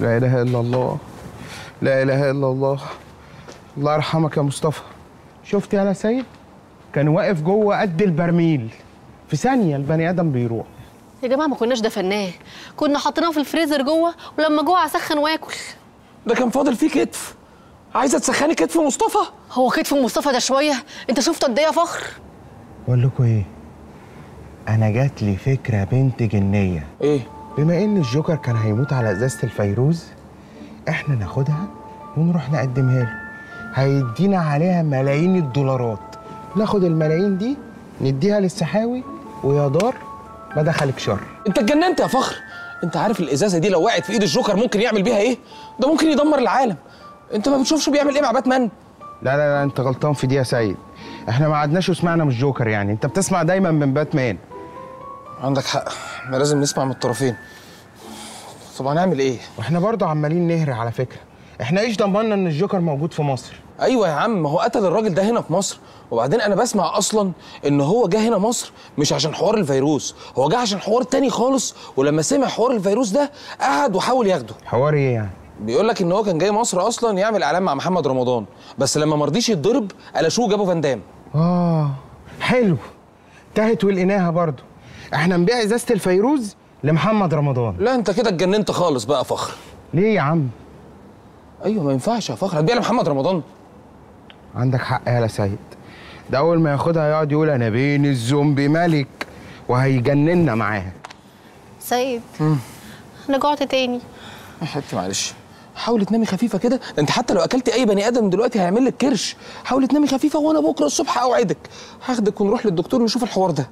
لا اله الا الله لا اله الا الله الله يرحمك يا مصطفى شفت يا سيد كان واقف جوه قد البرميل في ثانيه البني ادم بيروح يا جماعه ما كناش دفناه كنا حاطيناه في الفريزر جوه ولما جوع اسخن واكل ده كان فاضل فيه كتف عايزه تسخني كتف مصطفى هو كتف مصطفى ده شويه انت شفت قد ايه يا فخر بقول لكم ايه انا جات لي فكره بنت جنيه ايه بما ان الجوكر كان هيموت على ازازه الفيروز احنا ناخدها ونروح نقدمها له هيدينا عليها ملايين الدولارات ناخد الملايين دي نديها للسحاوي ويا دار ما دخلك شر انت اتجننت يا فخر انت عارف الازازه دي لو وقعت في ايد الجوكر ممكن يعمل بيها ايه ده ممكن يدمر العالم انت ما بتشوفش بيعمل ايه مع باتمان لا لا لا انت غلطان في دي يا سيد احنا ما عدناش وسمعنا من الجوكر يعني انت بتسمع دايما من باتمان عندك حق احنا لازم نسمع من الطرفين طب هنعمل ايه واحنا برضه عمالين نهري على فكره احنا ايش ضمننا ان الجوكر موجود في مصر ايوه يا عم ما هو قتل الراجل ده هنا في مصر وبعدين انا بسمع اصلا ان هو جه هنا مصر مش عشان حوار الفيروس هو جه عشان حوار تاني خالص ولما سمع حوار الفيروس ده قعد وحاول ياخده حوار ايه يعني بيقول لك ان هو كان جاي مصر اصلا يعمل اعلان مع محمد رمضان بس لما مرضيش يتضرب قلشوه جابوا فان دام اه حلو تهت ولقيناها برضه احنا نبيع ازازه الفيروز لمحمد رمضان لا انت كده اتجننت خالص بقى فخر ليه يا عم ايوه ما ينفعش يا فخر هتبيع لمحمد رمضان عندك حق يا سيد ده اول ما ياخدها يقعد يقول انا بين الزومبي ملك وهيجننا معاها سيد انا جوعت تاني يا حبيبتي معلش حاولي تنامي خفيفه كده ده انت حتى لو اكلتي اي بني ادم دلوقتي هيعمل لك كرش حاولي تنامي خفيفه وانا بكره الصبح اوعدك هاخدك ونروح للدكتور نشوف الحوار ده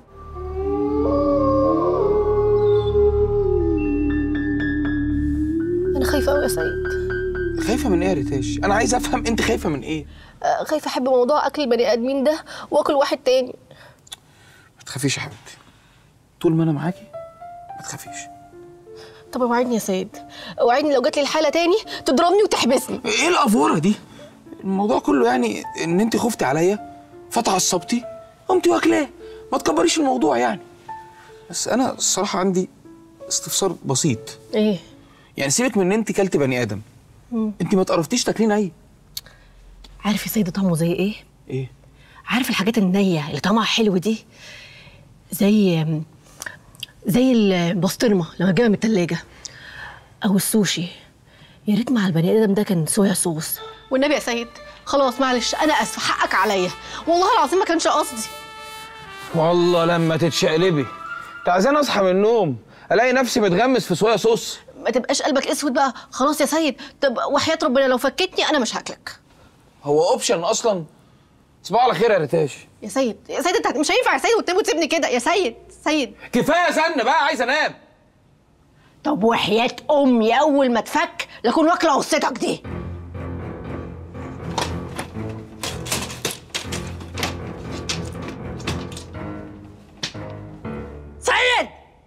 انا خايفه قوي يا سيد خايفه من ايه يا ريتاش انا عايز افهم انت خايفه من ايه آه، خايفه احب موضوع اكل البني ادمين ده واكل واحد تاني ما تخافيش يا حبيبتي طول ما انا معاكي ما تخافيش طب وعدني يا سيد وعدني لو جات لي الحاله تاني تضربني وتحبسني ايه الافوره دي الموضوع كله يعني ان انت خفتي عليا فتعصبتي قمتي واكلاه ما تكبريش الموضوع يعني بس انا الصراحه عندي استفسار بسيط ايه يعني سيبك من ان انت كلت بني ادم انت ما تقرفتيش تاكلين اي عارف يا سيد طعمه زي ايه ايه عارف الحاجات النية اللي طعمها حلو دي زي زي البسطرمة لما تجيبها من التلاجة أو السوشي يا ريت مع البني آدم ده كان صويا صوص والنبي يا سيد خلاص معلش أنا آسفة حقك عليا والله العظيم ما كانش قصدي والله لما تتشقلبي انت عايزاني اصحى من النوم الاقي نفسي متغمس في صويا صوص ما تبقاش قلبك اسود بقى خلاص يا سيد طب وحياة ربنا لو فكتني أنا مش هاكلك هو اوبشن اصلا صباح على خير يا ريتاش يا سيد يا سيد انت مش هينفع يا سيد وتسيبني وتسيبني كده يا سيد سيد كفايه زن بقى عايز انام طب وحياة أمي أول ما تفك لكون واكلة قصتك دي